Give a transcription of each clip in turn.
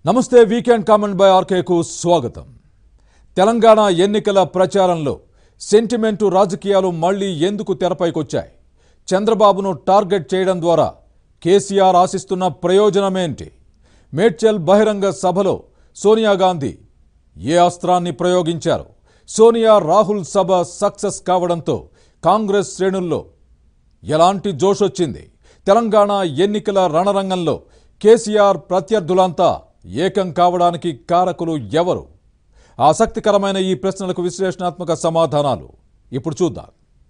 నమస్తే weekend comment by ఆర్కేకు స్వాగతం తెలంగాణ ఎన్నికల ప్రచారంలో సెంటిమెంటు రాజకీయాలు మళ్లీ ఎందుకు తెరపైకొచ్చాయి చంద్రబాబును టార్గెట్ చేయడం ద్వారా కేసీఆర్ ఆశిస్తున్న ప్రయోజనమేంటి మేడ్చల్ బహిరంగ సభలో సోనియా గాంధీ ఏ అస్త్రాన్ని ప్రయోగించారు సోనియా రాహుల్ సభ సక్సెస్ కావడంతో కాంగ్రెస్ శ్రేణుల్లో ఎలాంటి జోష్ వచ్చింది తెలంగాణ ఎన్నికల రణరంగంలో కేసీఆర్ ప్రత్యర్థులంతా ఏకం కావడానికి కారకులు ఎవరు ఆసక్తికరమైన ఈ ప్రశ్నలకు విశ్లేషణాత్మక సమాధానాలు ఇప్పుడు చూద్దాం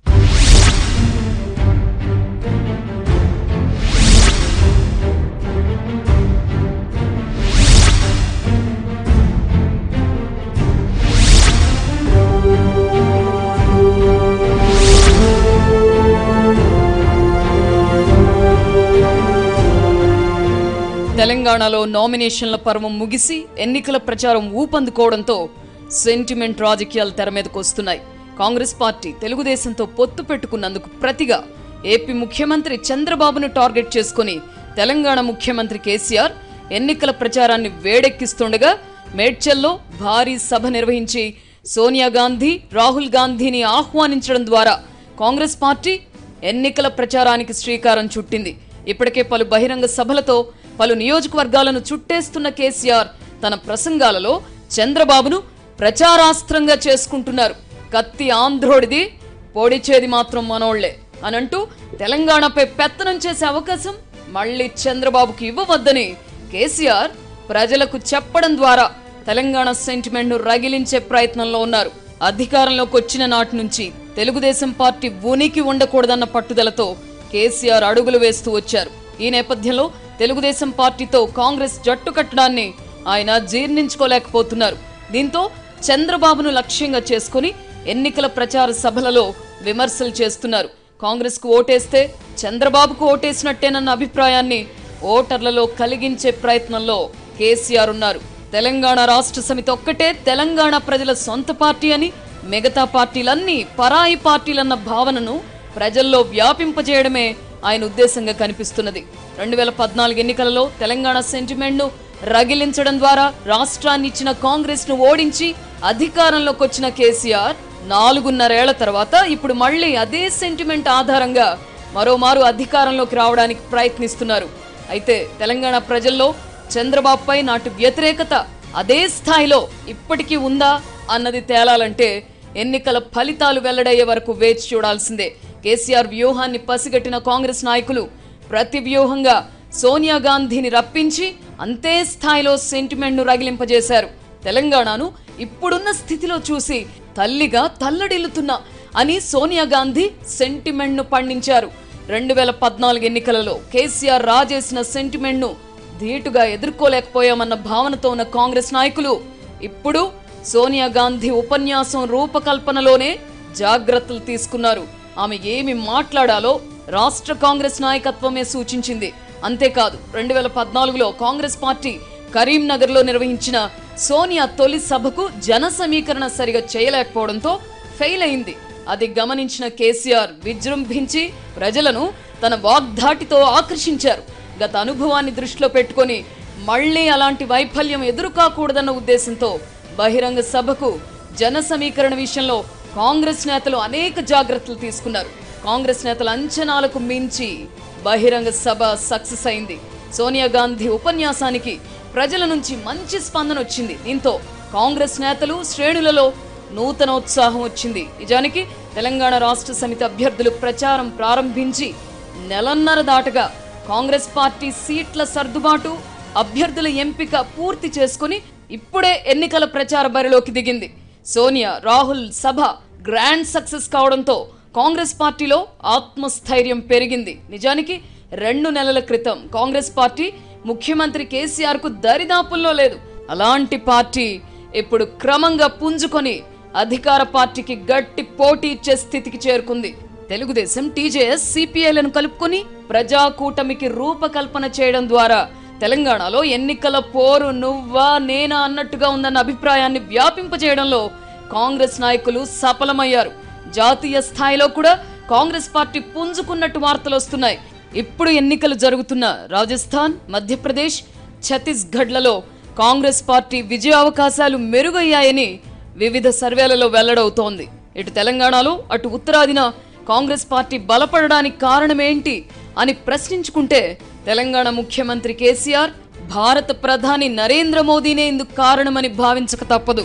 తెలంగాణలో నామినేషన్ల పర్వం ముగిసి ఎన్నికల ప్రచారం ఊపందుకోవడంతో సెంటిమెంట్ రాజకీయాలు తెర మీదకు వస్తున్నాయి కాంగ్రెస్ పార్టీ తెలుగుదేశంతో పొత్తు పెట్టుకున్నందుకు ప్రతిగా ఏపీ ముఖ్యమంత్రి చంద్రబాబును టార్గెట్ చేసుకుని తెలంగాణ ముఖ్యమంత్రి కేసీఆర్ ఎన్నికల ప్రచారాన్ని వేడెక్కిస్తుండగా మేడ్చల్లో భారీ సభ నిర్వహించి సోనియా గాంధీ రాహుల్ గాంధీని ఆహ్వానించడం ద్వారా కాంగ్రెస్ పార్టీ ఎన్నికల ప్రచారానికి శ్రీకారం చుట్టింది ఇప్పటికే పలు బహిరంగ సభలతో పలు నియోజకవర్గాలను చుట్టేస్తున్న కేసీఆర్ తన ప్రసంగాలలో చంద్రబాబును ప్రచారాస్త్రంగా చేసుకుంటున్నారు కత్తి ఆంధ్రోడిది పొడిచేది మాత్రం మనోళ్లే అనంటూ తెలంగాణపై పెత్తనం చేసే అవకాశం మళ్ళీ చంద్రబాబుకి ఇవ్వవద్దని కేసీఆర్ ప్రజలకు చెప్పడం ద్వారా తెలంగాణ సెంటిమెంట్ ను రగిలించే ప్రయత్నంలో ఉన్నారు అధికారంలోకి వచ్చిన నాటి నుంచి తెలుగుదేశం పార్టీ ఉనికి ఉండకూడదన్న పట్టుదలతో కేసీఆర్ అడుగులు వేస్తూ వచ్చారు ఈ నేపథ్యంలో తెలుగుదేశం పార్టీతో కాంగ్రెస్ జట్టు కట్టడాన్ని ఆయన జీర్ణించుకోలేకపోతున్నారు దీంతో చంద్రబాబును లక్ష్యంగా చేసుకుని ఎన్నికల ప్రచార సభలలో విమర్శలు చేస్తున్నారు కాంగ్రెస్ కు ఓటేస్తే చంద్రబాబుకు ఓటేసినట్టేనన్న అభిప్రాయాన్ని ఓటర్లలో కలిగించే ప్రయత్నంలో కేసీఆర్ ఉన్నారు తెలంగాణ రాష్ట్ర సమితి ఒక్కటే తెలంగాణ ప్రజల సొంత పార్టీ అని మిగతా పార్టీలన్నీ పరాయి పార్టీలన్న భావనను ప్రజల్లో వ్యాపింపజేయడమే ఆయన ఉద్దేశంగా కనిపిస్తున్నది రెండు వేల పద్నాలుగు ఎన్నికలలో తెలంగాణ సెంటిమెంట్ ను రగిలించడం ద్వారా రాష్ట్రాన్ని ఇచ్చిన కాంగ్రెస్ ను ఓడించి అధికారంలోకి వచ్చిన కేసీఆర్ నాలుగున్నరేళ్ల తర్వాత ఇప్పుడు మళ్ళీ అదే సెంటిమెంట్ ఆధారంగా మరోమారు అధికారంలోకి రావడానికి ప్రయత్నిస్తున్నారు అయితే తెలంగాణ ప్రజల్లో చంద్రబాబుపై నాటి వ్యతిరేకత అదే స్థాయిలో ఇప్పటికీ ఉందా అన్నది తేలాలంటే ఎన్నికల ఫలితాలు వెల్లడయ్యే వరకు వేచి చూడాల్సిందే కేసీఆర్ వ్యూహాన్ని పసిగట్టిన కాంగ్రెస్ నాయకులు ప్రతి వ్యూహంగా సోనియా గాంధీని రప్పించి అంతే స్థాయిలో సెంటిమెంట్ ను రగిలింపజేశారు తెలంగాణను ఇప్పుడున్న స్థితిలో చూసి తల్లిగా తల్లడిల్లుతున్నా అని సోనియా గాంధీ సెంటిమెంట్ ను పండించారు రెండు వేల పద్నాలుగు ఎన్నికలలో కేసీఆర్ రాజేసిన సెంటిమెంట్ ను ధీటుగా ఎదుర్కోలేకపోయామన్న భావనతో ఉన్న కాంగ్రెస్ నాయకులు ఇప్పుడు సోనియా గాంధీ ఉపన్యాసం రూపకల్పనలోనే జాగ్రత్తలు తీసుకున్నారు ఆమె ఏమి మాట్లాడాలో రాష్ట్ర కాంగ్రెస్ నాయకత్వమే సూచించింది అంతేకాదు రెండు వేల పద్నాలుగులో కాంగ్రెస్ పార్టీ కరీంనగర్లో నిర్వహించిన సోనియా తొలి సభకు జన సమీకరణ సరిగా చేయలేకపోవడంతో ఫెయిల్ అయింది అది గమనించిన కేసీఆర్ విజృంభించి ప్రజలను తన వాగ్ధాటితో ఆకర్షించారు గత అనుభవాన్ని దృష్టిలో పెట్టుకొని మళ్లీ అలాంటి వైఫల్యం ఎదురుకాకూడదన్న ఉద్దేశంతో బహిరంగ సభకు జన సమీకరణ విషయంలో కాంగ్రెస్ నేతలు అనేక జాగ్రత్తలు తీసుకున్నారు కాంగ్రెస్ నేతల అంచనాలకు మించి బహిరంగ సభ సక్సెస్ అయింది సోనియా గాంధీ ఉపన్యాసానికి ప్రజల నుంచి మంచి స్పందన వచ్చింది దీంతో కాంగ్రెస్ నేతలు శ్రేణులలో నూతనోత్సాహం వచ్చింది నిజానికి తెలంగాణ రాష్ట్ర సమితి అభ్యర్థులు ప్రచారం ప్రారంభించి నెలన్నర దాటగా కాంగ్రెస్ పార్టీ సీట్ల సర్దుబాటు అభ్యర్థుల ఎంపిక పూర్తి చేసుకుని ఇప్పుడే ఎన్నికల ప్రచార బరిలోకి దిగింది సోనియా రాహుల్ సభ గ్రాండ్ సక్సెస్ కావడంతో కాంగ్రెస్ పార్టీలో ఆత్మస్థైర్యం పెరిగింది నిజానికి రెండు నెలల క్రితం కాంగ్రెస్ పార్టీ ముఖ్యమంత్రి కేసీఆర్ కు దరిదాపుల్లో లేదు అలాంటి పార్టీ ఇప్పుడు క్రమంగా పుంజుకొని అధికార పార్టీకి గట్టి పోటీ ఇచ్చే స్థితికి చేరుకుంది తెలుగుదేశం టీజేఎస్ సిపిఐలను కలుపుకొని ప్రజాకూటమికి రూపకల్పన చేయడం ద్వారా తెలంగాణలో ఎన్నికల పోరు నువ్వా నేనా అన్నట్టుగా ఉందన్న అభిప్రాయాన్ని వ్యాపింపజేయడంలో కాంగ్రెస్ నాయకులు సఫలమయ్యారు జాతీయ స్థాయిలో కూడా కాంగ్రెస్ పార్టీ పుంజుకున్నట్టు వార్తలు వస్తున్నాయి ఇప్పుడు ఎన్నికలు జరుగుతున్న రాజస్థాన్ మధ్యప్రదేశ్ ఛత్తీస్గఢ్లలో కాంగ్రెస్ పార్టీ విజయ అవకాశాలు మెరుగయ్యాయని వివిధ సర్వేలలో వెల్లడవుతోంది ఇటు తెలంగాణలో అటు ఉత్తరాదిన కాంగ్రెస్ పార్టీ బలపడడానికి కారణమేంటి అని ప్రశ్నించుకుంటే తెలంగాణ ముఖ్యమంత్రి కేసీఆర్ భారత ప్రధాని నరేంద్ర మోదీనే ఇందుకు కారణమని భావించక తప్పదు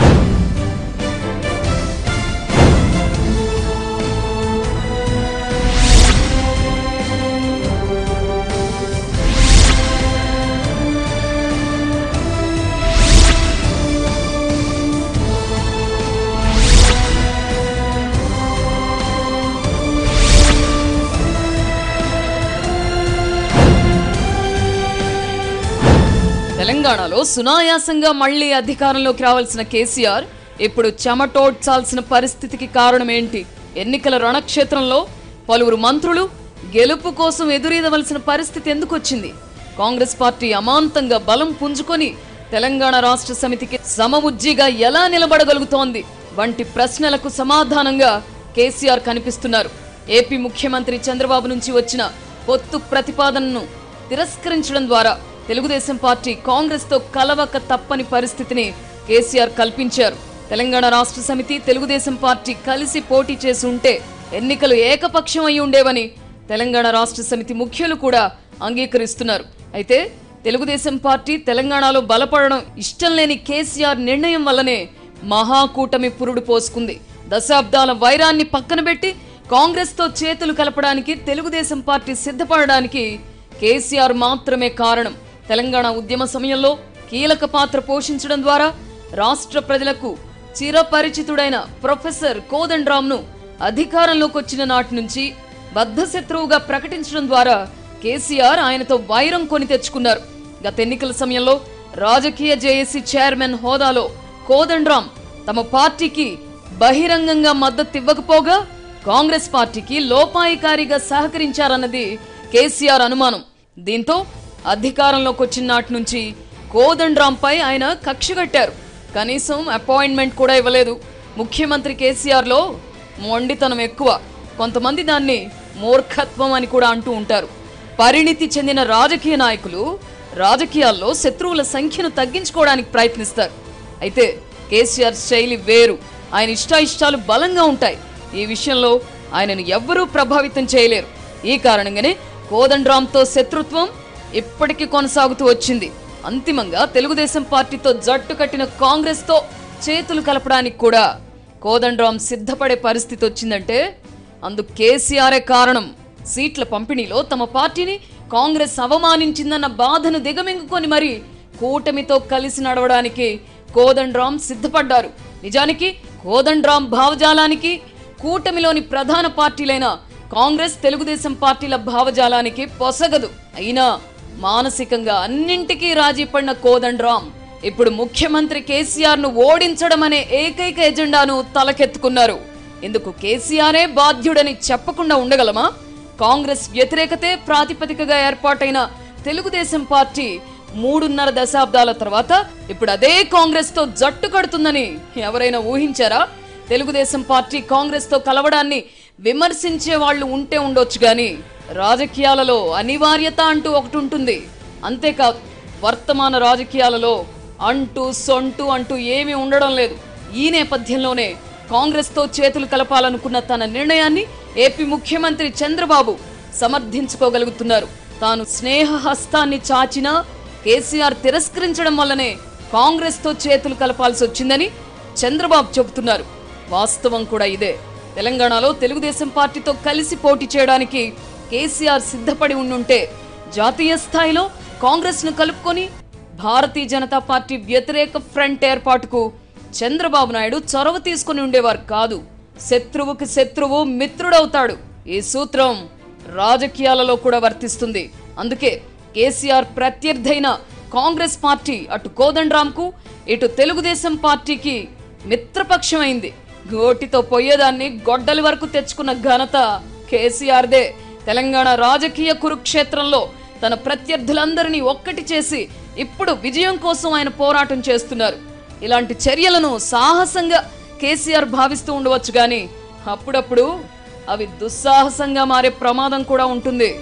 తెలంగాణలో సునాయాసంగా మళ్లీ అధికారంలోకి రావాల్సిన కేసీఆర్ ఇప్పుడు చెమటోడ్చాల్సిన పరిస్థితికి కారణం ఏంటి ఎన్నికల రణక్షేత్రంలో పలువురు మంత్రులు గెలుపు కోసం ఎదురీదవలసిన పరిస్థితి ఎందుకు వచ్చింది కాంగ్రెస్ పార్టీ అమాంతంగా బలం పుంజుకొని తెలంగాణ రాష్ట్ర సమితికి సమవుజ్జిగా ఎలా నిలబడగలుగుతోంది వంటి ప్రశ్నలకు సమాధానంగా కేసీఆర్ కనిపిస్తున్నారు ఏపీ ముఖ్యమంత్రి చంద్రబాబు నుంచి వచ్చిన పొత్తు ప్రతిపాదనను తిరస్కరించడం ద్వారా తెలుగుదేశం పార్టీ కాంగ్రెస్ తో కలవక తప్పని పరిస్థితిని కేసీఆర్ కల్పించారు తెలంగాణ రాష్ట్ర సమితి తెలుగుదేశం పార్టీ కలిసి పోటీ చేసి ఉంటే ఎన్నికలు ఏకపక్షం అయి ఉండేవని తెలంగాణ రాష్ట్ర సమితి ముఖ్యులు కూడా అంగీకరిస్తున్నారు అయితే తెలుగుదేశం పార్టీ తెలంగాణలో బలపడడం ఇష్టం లేని కేసీఆర్ నిర్ణయం వల్లనే మహాకూటమి పురుడు పోసుకుంది దశాబ్దాల వైరాన్ని పక్కన పెట్టి కాంగ్రెస్ తో చేతులు కలపడానికి తెలుగుదేశం పార్టీ సిద్ధపడడానికి కేసీఆర్ మాత్రమే కారణం తెలంగాణ ఉద్యమ సమయంలో కీలక పాత్ర పోషించడం ద్వారా రాష్ట్ర ప్రజలకు చిరపరిచితుడైన ప్రొఫెసర్ కోదండరామ్ను అధికారంలోకి వచ్చిన నాటి నుంచి బద్ధశత్రువుగా ప్రకటించడం ద్వారా కేసీఆర్ ఆయనతో వైరం కొని తెచ్చుకున్నారు గత ఎన్నికల సమయంలో రాజకీయ జేఏసీ చైర్మన్ హోదాలో కోదండరాం తమ పార్టీకి బహిరంగంగా మద్దతు ఇవ్వకపోగా కాంగ్రెస్ పార్టీకి లోపాయికారిగా సహకరించారన్నది కేసీఆర్ అనుమానం దీంతో అధికారంలోకి వచ్చిన నాటి నుంచి కోదండరాంపై ఆయన కక్ష కట్టారు కనీసం అపాయింట్మెంట్ కూడా ఇవ్వలేదు ముఖ్యమంత్రి కేసీఆర్లో మొండితనం ఎక్కువ కొంతమంది దాన్ని మూర్ఖత్వం అని కూడా అంటూ ఉంటారు పరిణితి చెందిన రాజకీయ నాయకులు రాజకీయాల్లో శత్రువుల సంఖ్యను తగ్గించుకోవడానికి ప్రయత్నిస్తారు అయితే కేసీఆర్ శైలి వేరు ఆయన ఇష్టాయిష్టాలు బలంగా ఉంటాయి ఈ విషయంలో ఆయనను ఎవ్వరూ ప్రభావితం చేయలేరు ఈ కారణంగానే కోదండరాంతో శత్రుత్వం ఇప్పటికీ కొనసాగుతూ వచ్చింది అంతిమంగా తెలుగుదేశం పార్టీతో జట్టు కట్టిన కాంగ్రెస్తో చేతులు కలపడానికి కూడా కోదండరాం సిద్ధపడే పరిస్థితి వచ్చిందంటే అందుకు కేసీఆరే కారణం సీట్ల పంపిణీలో తమ పార్టీని కాంగ్రెస్ అవమానించిందన్న బాధను దిగమింగుకొని మరి కూటమితో కలిసి నడవడానికి కోదండరాం సిద్ధపడ్డారు నిజానికి కోదండరాం భావజాలానికి కూటమిలోని ప్రధాన పార్టీలైన కాంగ్రెస్ తెలుగుదేశం పార్టీల భావజాలానికి పొసగదు అయినా మానసికంగా అన్నింటికీ రాజీ పడిన కోదండరాం ఇప్పుడు ముఖ్యమంత్రి కేసీఆర్ ను ఓడించడం అనే ఏకైక ఎజెండాను తలకెత్తుకున్నారు ఇందుకు కేసీఆరే బాధ్యుడని చెప్పకుండా ఉండగలమా కాంగ్రెస్ వ్యతిరేకతే ప్రాతిపదికగా ఏర్పాటైన తెలుగుదేశం పార్టీ మూడున్నర దశాబ్దాల తర్వాత ఇప్పుడు అదే కాంగ్రెస్ తో జట్టు కడుతుందని ఎవరైనా ఊహించారా తెలుగుదేశం పార్టీ కాంగ్రెస్ తో కలవడాన్ని విమర్శించే వాళ్ళు ఉంటే ఉండొచ్చు గాని రాజకీయాలలో అనివార్యత అంటూ ఒకటి ఉంటుంది అంతేకాదు వర్తమాన రాజకీయాలలో అంటూ సొంటూ అంటూ ఏమీ ఉండడం లేదు ఈ నేపథ్యంలోనే కాంగ్రెస్తో చేతులు కలపాలనుకున్న తన నిర్ణయాన్ని ఏపీ ముఖ్యమంత్రి చంద్రబాబు సమర్థించుకోగలుగుతున్నారు తాను స్నేహ హస్తాన్ని చాచినా కేసీఆర్ తిరస్కరించడం వల్లనే కాంగ్రెస్తో చేతులు కలపాల్సి వచ్చిందని చంద్రబాబు చెబుతున్నారు వాస్తవం కూడా ఇదే తెలంగాణలో తెలుగుదేశం పార్టీతో కలిసి పోటీ చేయడానికి కేసీఆర్ సిద్ధపడి ఉండుంటే జాతీయ స్థాయిలో కాంగ్రెస్ ను కలుపుకొని భారతీయ జనతా పార్టీ వ్యతిరేక ఫ్రంట్ ఏర్పాటుకు చంద్రబాబు నాయుడు చొరవ తీసుకుని ఉండేవారు కాదు శత్రువుకి శత్రువు మిత్రుడవుతాడు ఈ సూత్రం రాజకీయాలలో కూడా వర్తిస్తుంది అందుకే కేసీఆర్ ప్రత్యర్థైన కాంగ్రెస్ పార్టీ అటు కోదండరాంకు ఇటు తెలుగుదేశం పార్టీకి మిత్రపక్షమైంది గోటితో పోయేదాన్ని గొడ్డలి వరకు తెచ్చుకున్న ఘనత కేసీఆర్దే తెలంగాణ రాజకీయ కురుక్షేత్రంలో తన ప్రత్యర్థులందరినీ ఒక్కటి చేసి ఇప్పుడు విజయం కోసం ఆయన పోరాటం చేస్తున్నారు ఇలాంటి చర్యలను సాహసంగా కేసీఆర్ భావిస్తూ ఉండవచ్చు కానీ అప్పుడప్పుడు అవి దుస్సాహసంగా మారే ప్రమాదం కూడా ఉంటుంది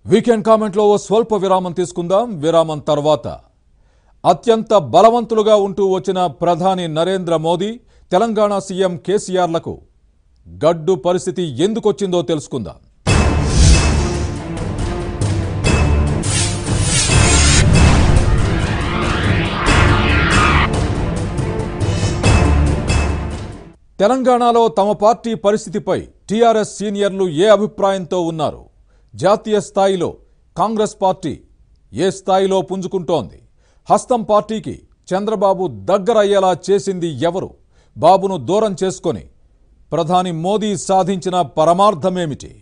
వీకెండ్ కామెంట్లో ఓ స్వల్ప విరామం తీసుకుందాం విరామం తర్వాత అత్యంత బలవంతులుగా ఉంటూ వచ్చిన ప్రధాని నరేంద్ర మోదీ తెలంగాణ సీఎం కేసీఆర్లకు గడ్డు పరిస్థితి ఎందుకొచ్చిందో తెలుసుకుందాం తెలంగాణలో తమ పార్టీ పరిస్థితిపై టీఆర్ఎస్ సీనియర్లు ఏ అభిప్రాయంతో ఉన్నారు జాతీయ స్థాయిలో కాంగ్రెస్ పార్టీ ఏ స్థాయిలో పుంజుకుంటోంది హస్తం పార్టీకి చంద్రబాబు దగ్గరయ్యేలా చేసింది ఎవరు బాబును దూరం చేసుకొని ప్రధాని మోదీ సాధించిన పరమార్థమేమిటి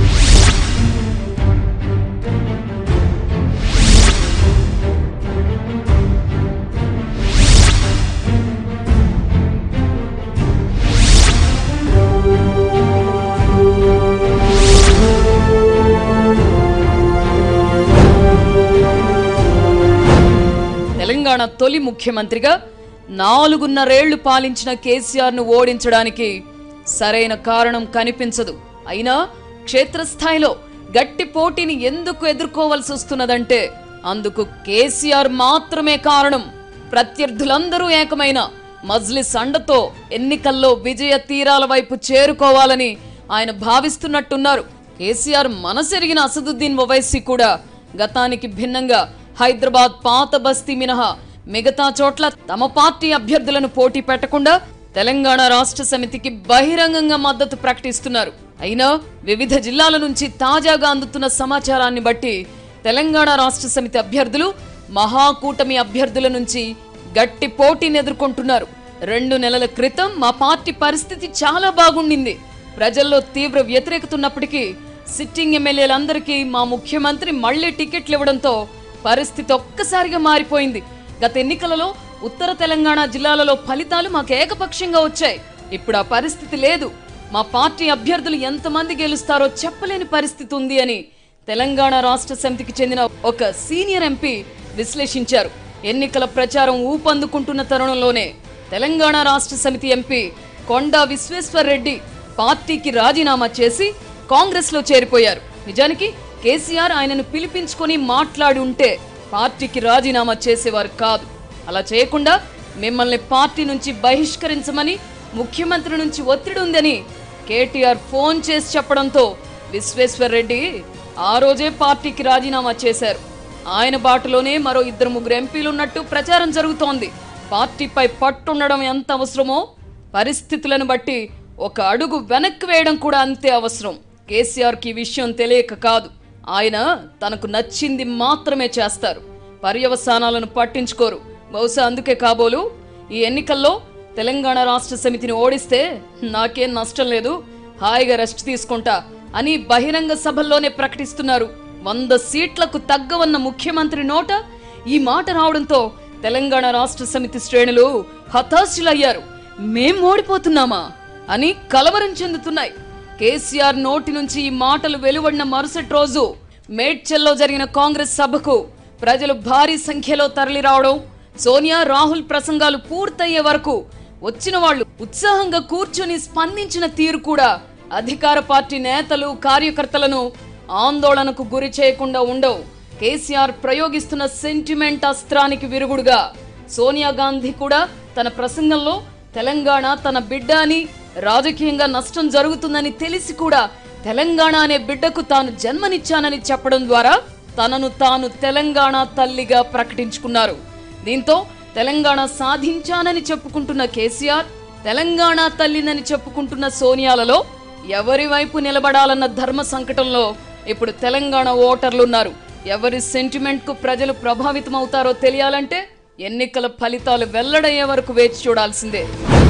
తెలంగాణ తొలి ముఖ్యమంత్రిగా నాలుగున్నరేళ్లు పాలించిన కేసీఆర్ ను ఓడించడానికి సరైన కారణం కనిపించదు అయినా క్షేత్రస్థాయిలో గట్టి పోటీని ఎందుకు ఎదుర్కోవాల్సి వస్తున్నదంటే అందుకు కేసీఆర్ మాత్రమే కారణం ప్రత్యర్థులందరూ ఏకమైన మజ్లిస్ అండతో ఎన్నికల్లో విజయ తీరాల వైపు చేరుకోవాలని ఆయన భావిస్తున్నట్టున్నారు కేసీఆర్ మనసెరిగిన అసదుద్దీన్ ఓవైసీ కూడా గతానికి భిన్నంగా హైదరాబాద్ పాత బస్తీ మినహా మిగతా చోట్ల తమ పార్టీ అభ్యర్థులను పోటీ పెట్టకుండా తెలంగాణ రాష్ట్ర సమితికి బహిరంగంగా మద్దతు ప్రకటిస్తున్నారు అయినా వివిధ జిల్లాల నుంచి తాజాగా అందుతున్న సమాచారాన్ని బట్టి తెలంగాణ రాష్ట్ర సమితి అభ్యర్థులు మహాకూటమి అభ్యర్థుల నుంచి గట్టి పోటీని ఎదుర్కొంటున్నారు రెండు నెలల క్రితం మా పార్టీ పరిస్థితి చాలా బాగుండింది ప్రజల్లో తీవ్ర వ్యతిరేకత ఉన్నప్పటికీ సిట్టింగ్ ఎమ్మెల్యేలందరికీ మా ముఖ్యమంత్రి మళ్లీ టికెట్లు ఇవ్వడంతో పరిస్థితి ఒక్కసారిగా మారిపోయింది గత ఎన్నికలలో ఉత్తర తెలంగాణ జిల్లాలలో ఫలితాలు మాకు ఏకపక్షంగా వచ్చాయి ఇప్పుడు ఆ పరిస్థితి లేదు మా పార్టీ అభ్యర్థులు ఎంతమంది గెలుస్తారో చెప్పలేని పరిస్థితి ఉంది అని తెలంగాణ రాష్ట్ర సమితికి చెందిన ఒక సీనియర్ ఎంపీ విశ్లేషించారు ఎన్నికల ప్రచారం ఊపందుకుంటున్న తరుణంలోనే తెలంగాణ రాష్ట్ర సమితి ఎంపీ కొండా విశ్వేశ్వర్ రెడ్డి పార్టీకి రాజీనామా చేసి కాంగ్రెస్ లో చేరిపోయారు నిజానికి కేసీఆర్ ఆయనను పిలిపించుకొని మాట్లాడి ఉంటే పార్టీకి రాజీనామా చేసేవారు కాదు అలా చేయకుండా మిమ్మల్ని పార్టీ నుంచి బహిష్కరించమని ముఖ్యమంత్రి నుంచి ఒత్తిడి ఉందని కేటీఆర్ ఫోన్ చేసి చెప్పడంతో విశ్వేశ్వర్ రెడ్డి ఆ రోజే పార్టీకి రాజీనామా చేశారు ఆయన బాటలోనే మరో ఇద్దరు ముగ్గురు ఎంపీలు ఉన్నట్టు ప్రచారం జరుగుతోంది పార్టీపై పట్టుండడం ఎంత అవసరమో పరిస్థితులను బట్టి ఒక అడుగు వెనక్కి వేయడం కూడా అంతే అవసరం కేసీఆర్కి ఈ విషయం తెలియక కాదు ఆయన తనకు నచ్చింది మాత్రమే చేస్తారు పర్యవసానాలను పట్టించుకోరు బహుశా అందుకే కాబోలు ఈ ఎన్నికల్లో తెలంగాణ రాష్ట్ర సమితిని ఓడిస్తే నాకేం నష్టం లేదు హాయిగా రెస్ట్ తీసుకుంటా అని బహిరంగ సభల్లోనే ప్రకటిస్తున్నారు వంద సీట్లకు తగ్గవన్న ముఖ్యమంత్రి నోట ఈ మాట రావడంతో తెలంగాణ రాష్ట్ర సమితి శ్రేణులు హతాశులయ్యారు మేం ఓడిపోతున్నామా అని కలవరం చెందుతున్నాయి కేసీఆర్ నోటి నుంచి ఈ మాటలు వెలువడిన మరుసటి రోజు మేడ్చల్లో జరిగిన కాంగ్రెస్ సభకు ప్రజలు భారీ సంఖ్యలో తరలి రావడం సోనియా రాహుల్ ప్రసంగాలు పూర్తయ్యే వరకు వచ్చిన వాళ్ళు ఉత్సాహంగా కూర్చొని స్పందించిన తీరు కూడా అధికార పార్టీ నేతలు కార్యకర్తలను ఆందోళనకు గురి చేయకుండా ఉండవు కేసీఆర్ ప్రయోగిస్తున్న సెంటిమెంట్ అస్త్రానికి విరుగుడుగా సోనియా గాంధీ కూడా తన ప్రసంగంలో తెలంగాణ తన బిడ్డ అని రాజకీయంగా నష్టం జరుగుతుందని తెలిసి కూడా తెలంగాణ అనే బిడ్డకు తాను జన్మనిచ్చానని చెప్పడం ద్వారా తనను తాను తెలంగాణ తల్లిగా ప్రకటించుకున్నారు దీంతో తెలంగాణ సాధించానని చెప్పుకుంటున్న కేసీఆర్ తెలంగాణ తల్లినని చెప్పుకుంటున్న సోనియాలలో ఎవరి వైపు నిలబడాలన్న ధర్మ సంకటంలో ఇప్పుడు తెలంగాణ ఓటర్లున్నారు ఎవరి సెంటిమెంట్ కు ప్రజలు ప్రభావితం అవుతారో తెలియాలంటే ఎన్నికల ఫలితాలు వెల్లడయ్యే వరకు వేచి చూడాల్సిందే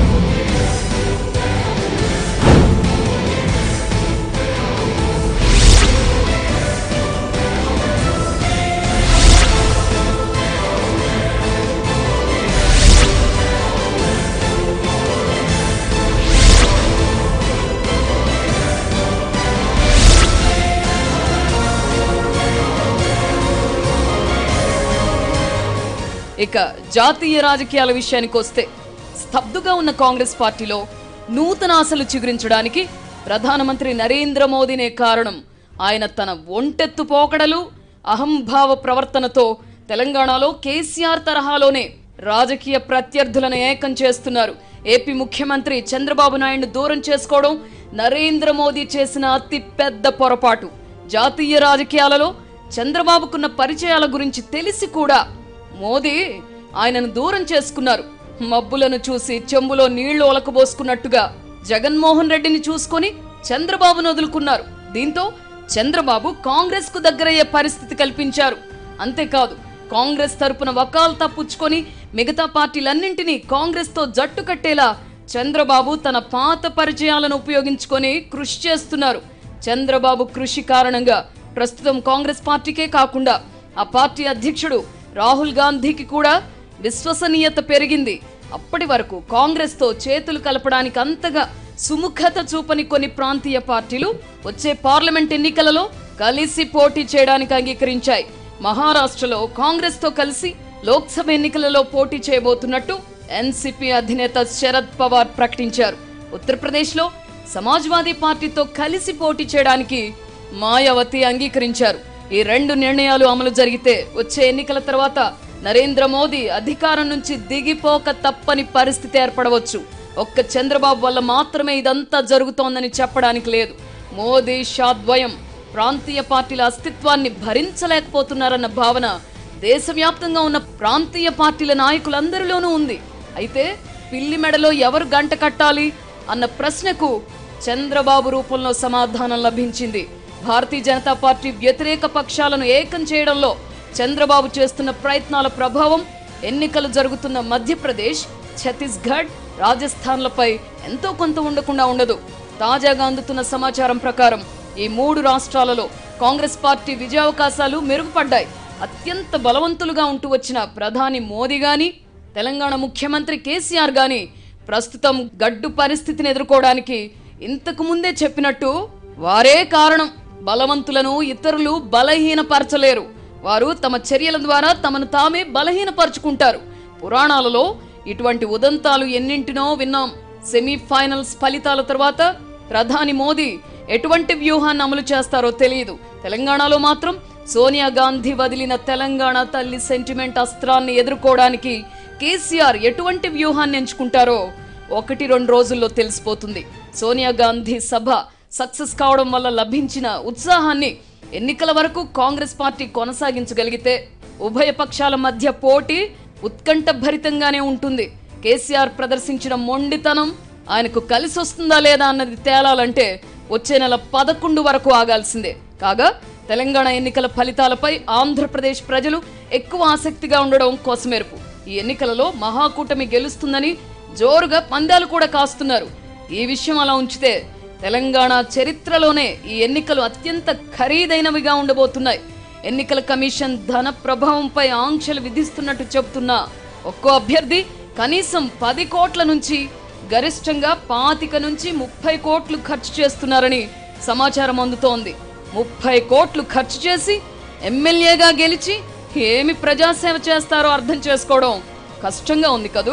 ఇక జాతీయ రాజకీయాల విషయానికి వస్తే స్తబ్దుగా ఉన్న కాంగ్రెస్ పార్టీలో నూతన ఆశలు చిగురించడానికి ప్రధానమంత్రి నరేంద్ర మోదీనే కారణం ఆయన తన ఒంటెత్తు పోకడలు అహంభావ ప్రవర్తనతో తెలంగాణలో కేసీఆర్ తరహాలోనే రాజకీయ ప్రత్యర్థులను ఏకం చేస్తున్నారు ఏపీ ముఖ్యమంత్రి చంద్రబాబు నాయుడు దూరం చేసుకోవడం నరేంద్ర మోదీ చేసిన అతి పెద్ద పొరపాటు జాతీయ రాజకీయాలలో చంద్రబాబుకున్న పరిచయాల గురించి తెలిసి కూడా మోదీ ఆయనను దూరం చేసుకున్నారు మబ్బులను చూసి చెంబులో నీళ్లు ఒలకబోసుకున్నట్టుగా జగన్మోహన్ రెడ్డిని చూసుకొని చంద్రబాబును వదులుకున్నారు దీంతో చంద్రబాబు కాంగ్రెస్ కు దగ్గరయ్యే పరిస్థితి కల్పించారు అంతేకాదు కాంగ్రెస్ తరపున వకాల్ తప్పుచ్చుకొని మిగతా పార్టీలన్నింటినీ కాంగ్రెస్ తో జట్టు కట్టేలా చంద్రబాబు తన పాత పరిచయాలను ఉపయోగించుకొని కృషి చేస్తున్నారు చంద్రబాబు కృషి కారణంగా ప్రస్తుతం కాంగ్రెస్ పార్టీకే కాకుండా ఆ పార్టీ అధ్యక్షుడు రాహుల్ గాంధీకి కూడా విశ్వసనీయత పెరిగింది అప్పటి వరకు కాంగ్రెస్ తో చేతులు కలపడానికి అంతగా సుముఖత చూపని కొన్ని ప్రాంతీయ పార్టీలు వచ్చే పార్లమెంట్ ఎన్నికలలో కలిసి పోటీ చేయడానికి అంగీకరించాయి మహారాష్ట్రలో కాంగ్రెస్ తో కలిసి లోక్సభ ఎన్నికలలో పోటీ చేయబోతున్నట్టు ఎన్సిపి అధినేత శరద్ పవార్ ప్రకటించారు ఉత్తరప్రదేశ్లో సమాజ్వాదీ పార్టీతో కలిసి పోటీ చేయడానికి మాయావతి అంగీకరించారు ఈ రెండు నిర్ణయాలు అమలు జరిగితే వచ్చే ఎన్నికల తర్వాత నరేంద్ర మోదీ అధికారం నుంచి దిగిపోక తప్పని పరిస్థితి ఏర్పడవచ్చు ఒక్క చంద్రబాబు వల్ల మాత్రమే ఇదంతా జరుగుతోందని చెప్పడానికి లేదు మోదీ షా ద్వయం ప్రాంతీయ పార్టీల అస్తిత్వాన్ని భరించలేకపోతున్నారన్న భావన దేశవ్యాప్తంగా ఉన్న ప్రాంతీయ పార్టీల నాయకులందరిలోనూ ఉంది అయితే పిల్లి మెడలో ఎవరు గంట కట్టాలి అన్న ప్రశ్నకు చంద్రబాబు రూపంలో సమాధానం లభించింది భారతీయ జనతా పార్టీ వ్యతిరేక పక్షాలను ఏకం చేయడంలో చంద్రబాబు చేస్తున్న ప్రయత్నాల ప్రభావం ఎన్నికలు జరుగుతున్న మధ్యప్రదేశ్ ఛత్తీస్గఢ్ రాజస్థాన్లపై ఎంతో కొంత ఉండకుండా ఉండదు తాజాగా అందుతున్న సమాచారం ప్రకారం ఈ మూడు రాష్ట్రాలలో కాంగ్రెస్ పార్టీ విజయావకాశాలు మెరుగుపడ్డాయి అత్యంత బలవంతులుగా ఉంటూ వచ్చిన ప్రధాని మోదీ గాని తెలంగాణ ముఖ్యమంత్రి కేసీఆర్ గాని ప్రస్తుతం గడ్డు పరిస్థితిని ఎదుర్కోవడానికి ఇంతకు ముందే చెప్పినట్టు వారే కారణం బలవంతులను ఇతరులు బలహీనపరచలేరు వారు తమ చర్యల ద్వారా తమను తామే బలహీనపరుచుకుంటారు పురాణాలలో ఇటువంటి ఉదంతాలు ఎన్నింటినో విన్నాం సెమీఫైనల్స్ ఫలితాల తర్వాత ప్రధాని మోదీ ఎటువంటి వ్యూహాన్ని అమలు చేస్తారో తెలియదు తెలంగాణలో మాత్రం సోనియా గాంధీ వదిలిన తెలంగాణ తల్లి సెంటిమెంట్ అస్త్రాన్ని ఎదుర్కోవడానికి కేసీఆర్ ఎటువంటి వ్యూహాన్ని ఎంచుకుంటారో ఒకటి రెండు రోజుల్లో తెలిసిపోతుంది సోనియా గాంధీ సభ సక్సెస్ కావడం వల్ల లభించిన ఉత్సాహాన్ని ఎన్నికల వరకు కాంగ్రెస్ పార్టీ కొనసాగించగలిగితే ఉభయ పక్షాల మధ్య పోటీ ఉత్కంఠభరితంగానే ఉంటుంది కేసీఆర్ ప్రదర్శించిన మొండితనం ఆయనకు కలిసి వస్తుందా లేదా అన్నది తేలాలంటే వచ్చే నెల పదకొండు వరకు ఆగాల్సిందే కాగా తెలంగాణ ఎన్నికల ఫలితాలపై ఆంధ్రప్రదేశ్ ప్రజలు ఎక్కువ ఆసక్తిగా ఉండడం కోసమేరుపు ఈ ఎన్నికలలో మహాకూటమి గెలుస్తుందని జోరుగా పందాలు కూడా కాస్తున్నారు ఈ విషయం అలా ఉంచితే తెలంగాణ చరిత్రలోనే ఈ ఎన్నికలు అత్యంత ఖరీదైనవిగా ఉండబోతున్నాయి ఎన్నికల కమిషన్ ధన ప్రభావంపై ఆంక్షలు విధిస్తున్నట్టు చెబుతున్నా ఒక్కో అభ్యర్థి కనీసం పది కోట్ల నుంచి గరిష్టంగా పాతిక నుంచి ముప్పై కోట్లు ఖర్చు చేస్తున్నారని సమాచారం అందుతోంది ముప్పై కోట్లు ఖర్చు చేసి ఎమ్మెల్యేగా గెలిచి ఏమి ప్రజాసేవ చేస్తారో అర్థం చేసుకోవడం కష్టంగా ఉంది కదూ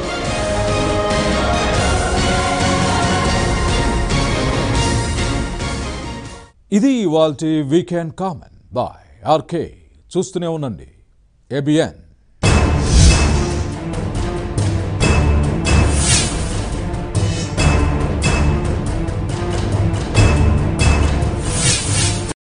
ఇది ఇవాల్టి వీకెండ్ కామన్ బాయ్ ఆర్కే చూస్తూనే ఉండండి ఏబిఎన్